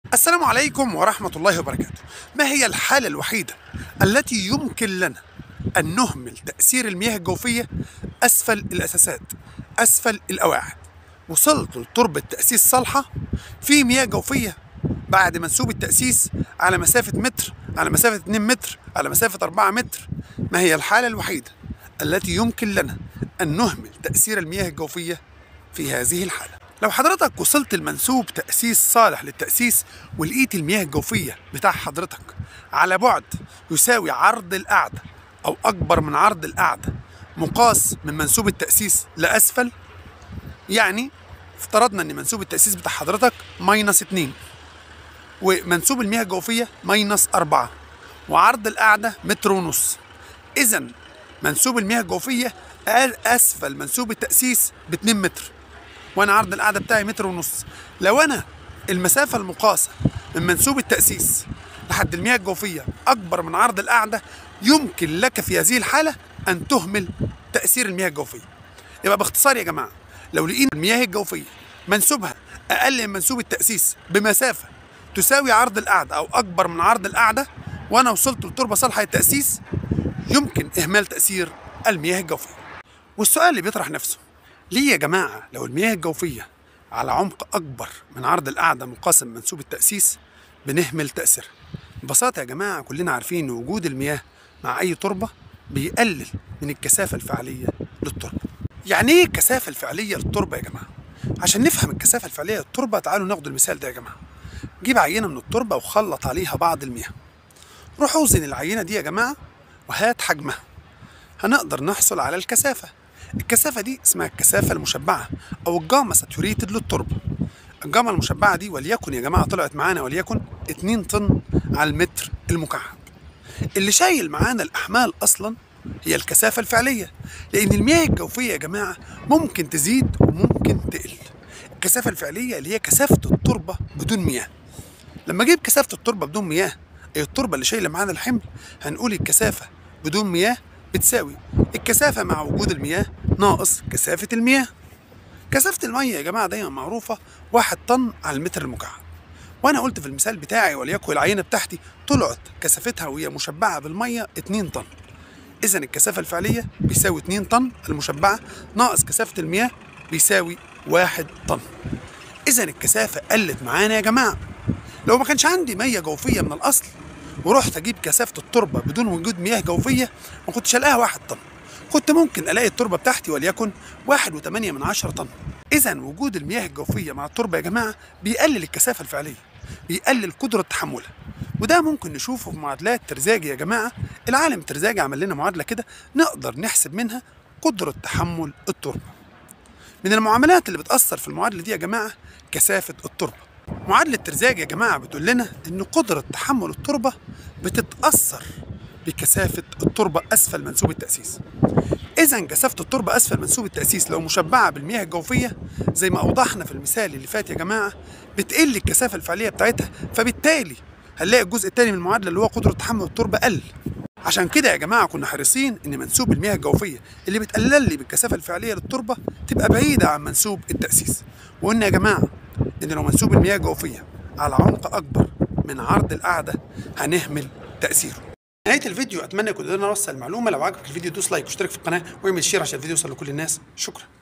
السلام عليكم ورحمة الله وبركاته ما هي الحالة الوحيدة التي يمكن لنا أن نهمل تأثير المياه الجوفية أسفل الأساسات أسفل الأواعد وصلت لتربة تأسيس صالحة في مياه جوفية بعد منسوب التأسيس على مسافة متر على مسافة 2 متر على مسافة 4 متر ما هي الحالة الوحيدة التي يمكن لنا أن نهمل تأثير المياه الجوفية في هذه الحالة لو حضرتك وصلت المنسوب تأسيس صالح للتأسيس ولقيت المياه الجوفية بتاع حضرتك على بعد يساوي عرض القاعدة أو أكبر من عرض القاعدة مقاس من منسوب التأسيس لأسفل يعني افترضنا ان منسوب التأسيس بتاع حضرتك ماينس 2 ومنسوب المياه الجوفية ماينس 4 وعرض القاعدة متر ونص إذا منسوب المياه الجوفية أقل أسفل منسوب التأسيس ب 2 متر وأنا عرض القاعدة بتاعي متر ونص لو أنا المسافة المقاسة من منسوب التأسيس لحد المياه الجوفية أكبر من عرض القاعدة يمكن لك في هذه الحالة أن تهمل تأثير المياه الجوفية يبقى باختصار يا جماعة لو لقينا المياه الجوفية منسوبها أقل من منسوب التأسيس بمسافة تساوي عرض القاعدة أو أكبر من عرض القاعدة وأنا وصلت لتربة صالحة للتأسيس يمكن إهمال تأثير المياه الجوفية والسؤال اللي بيطرح نفسه ليه يا جماعة لو المياه الجوفية على عمق أكبر من عرض القاعدة مقاسم منسوب التأسيس بنهمل تأثيرها ببساطة يا جماعة كلنا عارفين إن وجود المياه مع أي تربة بيقلل من الكثافة الفعلية للتربة يعني ايه الكثافة الفعلية للتربة يا جماعة؟ عشان نفهم الكثافة الفعلية للتربة تعالوا ناخد المثال ده يا جماعة. جيب عينة من التربة وخلط عليها بعض المياه. روح اوزن العينة دي يا جماعة وهات حجمها. هنقدر نحصل على الكثافة. الكثافة دي اسمها الكثافة المشبعة أو الجاما ساتوريتد للتربة. الجاما المشبعة دي وليكن يا جماعة طلعت معانا وليكن 2 طن على المتر المكعب. اللي شايل معانا الأحمال أصلا هي الكثافة الفعلية لأن المياه الجوفية يا جماعة ممكن تزيد وممكن تقل الكثافة الفعلية اللي هي كثافة التربة بدون مياه لما أجيب كثافة التربة بدون مياه أي التربة اللي شايلة معانا الحمل هنقول الكثافة بدون مياه بتساوي الكثافة مع وجود المياه ناقص كثافة المياه كثافة المية يا جماعة دايما معروفة واحد طن على المتر المكعب وانا قلت في المثال بتاعي وليكن العينه بتاعتي طلعت كثافتها وهي مشبعه بالميه 2 طن اذا الكثافه الفعليه بيساوي 2 طن المشبعه ناقص كثافه المياه بيساوي 1 طن اذا الكثافه قلت معانا يا جماعه لو ما كانش عندي ميه جوفيه من الاصل ورحت اجيب كثافه التربه بدون وجود مياه جوفيه ما كنتش الاقيها 1 طن كنت ممكن الاقي التربه بتاعتي وليكن 1.8 من 10 طن اذا وجود المياه الجوفيه مع التربه يا جماعه بيقلل الكثافه الفعليه بيقلل قدره تحملها وده ممكن نشوفه في معادلات ترزاجي يا جماعه العالم ترزاجي عمل لنا معادله كده نقدر نحسب منها قدره تحمل التربه من المعاملات اللي بتاثر في المعادله دي يا جماعه كثافه التربه معادله ترزاجي يا جماعه بتقول لنا ان قدره تحمل التربه بتتاثر بكثافه التربه اسفل منسوب التاسيس اذا كثافه التربه اسفل منسوب التاسيس لو مشبعه بالمياه الجوفيه زي ما اوضحنا في المثال اللي فات يا جماعه بتقل الكثافه الفعليه بتاعتها فبالتالي هنلاقي الجزء الثاني من المعادله اللي هو قدره تحمل التربه قل عشان كده يا جماعه كنا حريصين ان منسوب المياه الجوفيه اللي بتقلل لي بالكثافه الفعليه للتربه تبقى بعيده عن منسوب التاسيس وقلنا يا جماعه ان لو منسوب المياه الجوفيه على عمق اكبر من عرض القاعده هنهمل تاثيره نهايه الفيديو اتمنى يكون قدرنا نوصل المعلومه لو عجبك الفيديو دوس لايك واشترك في القناه واعمل شير عشان الفيديو يوصل لكل الناس شكرا